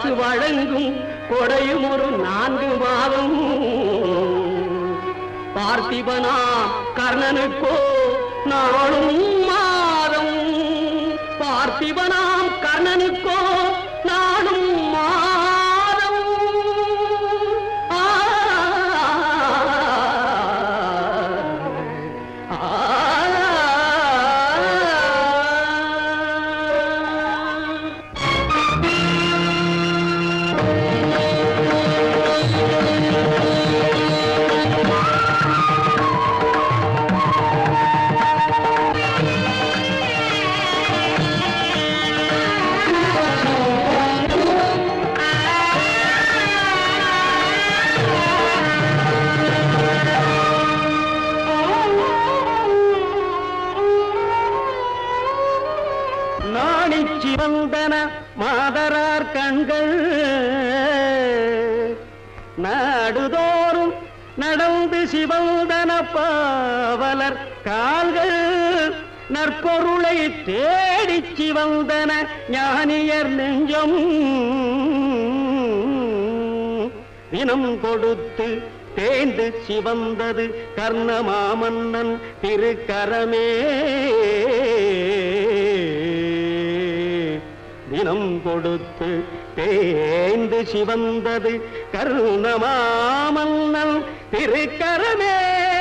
காசு வழங்கும் கொடையும் ஒரு நான்கு மாதம் பார்த்திபனா கர்ணனுக்கோ நாளும் மாதம் பார்த்திபனாம் கர்ணனுக்கோ நாளும் மாதம் ஆ ஆ நாணிச் சிவந்தன மாதரார் கண்கள் நாடுதோறும் நடந்து சிவந்தன பாவலர் கால்கள் நற்பொருளை தேடிச் சிவந்தன ஞானியர் நெஞ்சம் தினம் கொடுத்து தேய்ந்து சிவந்தது கர்ணமாமன்னன் திருக்கரமே தினம் கொடுத்து தேய்ந்து சிவந்தது கருணமாமன்னன் திருக்கரமே